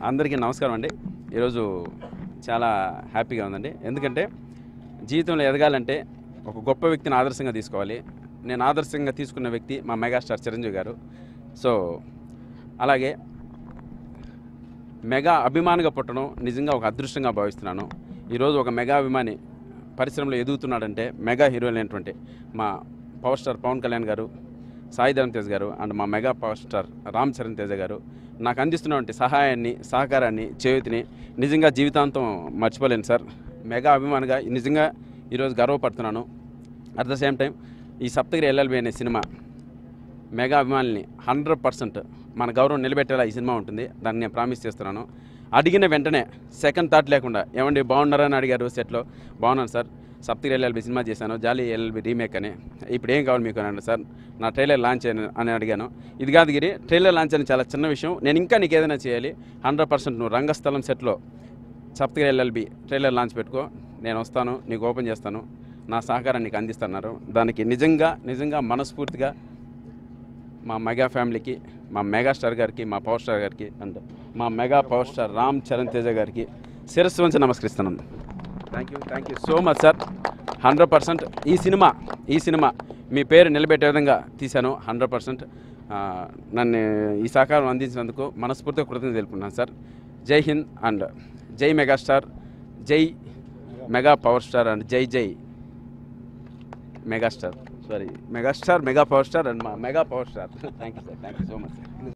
అందరికీ నమస్కారం అండి ఈరోజు చాలా హ్యాపీగా ఉందండి ఎందుకంటే జీవితంలో ఎదగాలంటే ఒక గొప్ప వ్యక్తిని ఆదర్శంగా తీసుకోవాలి నేను ఆదర్శంగా తీసుకున్న వ్యక్తి మా మెగాస్టార్ చిరంజీవి గారు సో అలాగే మెగా అభిమానిగా పుట్టడం నిజంగా ఒక అదృష్టంగా భావిస్తున్నాను ఈరోజు ఒక మెగా అభిమాని పరిశ్రమలో ఎదుగుతున్నాడంటే మెగా హీరోయిన్ అయినటువంటి మా పవర్ స్టార్ పవన్ కళ్యాణ్ గారు సాయి ధరమ్ తేజ్ గారు అండ్ మా mega power star Ram Charan Teja గారు నాకు అందిస్తున్నటువంటి సహాయాన్ని సహకారాన్ని చేయుతిని నిజంగా జీవితాంతం మర్చిపోలేను సార్ మెగా అభిమానిగా నిజంగా ఈరోజు గర్వపడుతున్నాను అట్ ద సేమ్ టైం ఈ సప్తగిరి ఎల్ఎల్బి అనే సినిమా మెగా అభిమానుల్ని హండ్రెడ్ పర్సెంట్ మన గౌరవం నిలబెట్టేలా ఈ సినిమా ఉంటుంది దాన్ని నేను ప్రామిస్ చేస్తున్నాను అడిగిన వెంటనే సెకండ్ థాట్ లేకుండా ఏమండి బాగున్నారా అని అడిగారు సెట్లో బాగున్నాను సార్ సప్తగిరి ఎల్ఎల్బి సినిమా చేశాను జాలీ ఎల్ఎల్బి రీమేక్ అని ఇప్పుడు ఏం కావాలి మీకు అని అన్నాడు సార్ నా ట్రైలర్ లాంచ్ అని అని అడిగాను ఇది కాదు గిరి ట్రైలర్ లాంచ్ అని చాలా చిన్న విషయం నేను ఇంకా నీకు ఏదైనా చేయాలి హండ్రెడ్ పర్సెంట్ నువ్వు రంగస్థలం సెట్లో సప్తగిరి ఎల్ఎల్బి ట్రైలర్ లాంచ్ పెట్టుకో నేను వస్తాను నీకు ఓపెన్ చేస్తాను నా సహకారాన్ని నీకు అందిస్తున్నారు దానికి నిజంగా నిజంగా మనస్ఫూర్తిగా మా మెగా ఫ్యామిలీకి మా మెగా స్టార్ గారికి మా పవర్ స్టార్ గారికి అండ్ మా mega power star Ram Charan Teja గారికి శిరస్సు వంచి నమస్కరిస్తున్నాను thank you thank you so much sir hundred percent ఈ సినిమా ఈ సినిమా మీ పేరు నిలబెట్టే విధంగా తీశాను హండ్రెడ్ పర్సెంట్ నన్ను ఈ సహకారం అందించినందుకు మనస్ఫూర్తిగా కృతజ్ఞత తెలుపుకున్నాను sir Jai Hind and Jai megastar Jai mega power star and Jai Jai megastar sorry megastar mega power star and మా mega power star thank you sir thank you so much